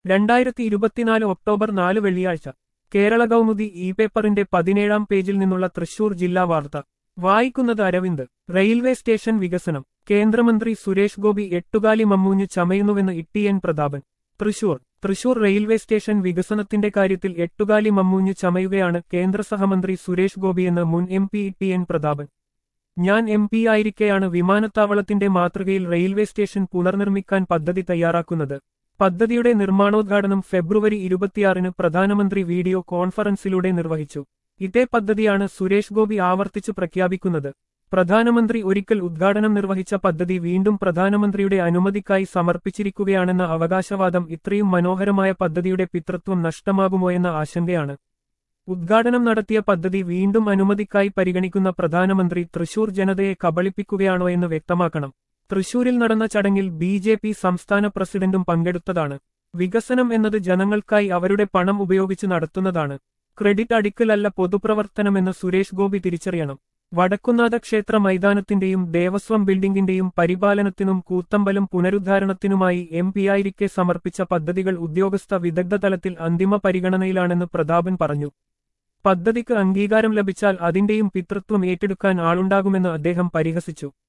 രണ്ടായിരത്തി ഇരുപത്തിനാല് ഒക്ടോബർ നാല് വെള്ളിയാഴ്ച കേരള കൗമുദി ഇ പേപ്പറിന്റെ പതിനേഴാം പേജിൽ നിന്നുള്ള തൃശൂർ ജില്ലാ വാർത്ത വായിക്കുന്നത് അരവിന്ദ് റെയിൽവേ സ്റ്റേഷൻ വികസനം കേന്ദ്രമന്ത്രി സുരേഷ് ഗോപി എട്ടുകാലി മമ്മൂഞ്ഞ് ചമയുന്നുവെന്ന് E N Prathapan Thrissur Thrissur railway station വികസനത്തിന്റെ കാര്യത്തിൽ എട്ടുകാലി മമ്മൂഞ്ഞ് ചമയുകയാണ് കേന്ദ്ര സഹമന്ത്രി സുരേഷ് ഗോപിയെന്ന് മുൻ M P T N Prathapan ഞാൻ എം പി ആയിരിക്കെയാണ് വിമാനത്താവളത്തിന്റെ മാതൃകയിൽ റെയിൽവേ സ്റ്റേഷൻ പുനർനിർമ്മിക്കാൻ പദ്ധതി തയ്യാറാക്കുന്നത് പദ്ധതിയുടെ നിർമ്മാണോദ്ഘാടനം ഫെബ്രുവരി ഇരുപത്തിയാറിന് പ്രധാനമന്ത്രി വീഡിയോ കോൺഫറൻസിലൂടെ നിർവഹിച്ചു ഇതേ പദ്ധതിയാണ് സുരേഷ് ഗോപി ആവർത്തിച്ചു പ്രഖ്യാപിക്കുന്നത് പ്രധാനമന്ത്രി ഒരിക്കൽ ഉദ്ഘാടനം നിർവഹിച്ച പദ്ധതി വീണ്ടും പ്രധാനമന്ത്രിയുടെ അനുമതിക്കായി സമർപ്പിച്ചിരിക്കുകയാണെന്ന അവകാശവാദം ഇത്രയും മനോഹരമായ പദ്ധതിയുടെ പിതൃത്വം നഷ്ടമാകുമോയെന്ന ആശങ്കയാണ് ഉദ്ഘാടനം നടത്തിയ പദ്ധതി വീണ്ടും അനുമതിക്കായി പരിഗണിക്കുന്ന പ്രധാനമന്ത്രി തൃശൂർ ജനതയെ കബളിപ്പിക്കുകയാണോ എന്ന് വ്യക്തമാക്കണം തൃശൂരിൽ നടന്ന ചടങ്ങിൽ ബി ജെ പി സംസ്ഥാന പ്രസിഡന്റും പങ്കെടുത്തതാണ് വികസനം എന്നത് ജനങ്ങൾക്കായി അവരുടെ പണം ഉപയോഗിച്ച് നടത്തുന്നതാണ് ക്രെഡിറ്റ് അടിക്കലല്ല പൊതുപ്രവർത്തനമെന്ന് സുരേഷ് ഗോപി തിരിച്ചറിയണം വടക്കുന്നാഥ ക്ഷേത്ര മൈതാനത്തിന്റെയും ദേവസ്വം ബിൽഡിംഗിന്റെയും പരിപാലനത്തിനും കൂത്തമ്പലം പുനരുദ്ധാരണത്തിനുമായി എം പിയായിരിക്കെ സമർപ്പിച്ച പദ്ധതികൾ ഉദ്യോഗസ്ഥ വിദഗ്ധ തലത്തിൽ അന്തിമ പരിഗണനയിലാണെന്ന് പ്രതാപൻ പറഞ്ഞു പദ്ധതിക്ക് അംഗീകാരം ലഭിച്ചാൽ അതിന്റെയും പിതൃത്വം ഏറ്റെടുക്കാൻ ആളുണ്ടാകുമെന്ന് അദ്ദേഹം പരിഹസിച്ചു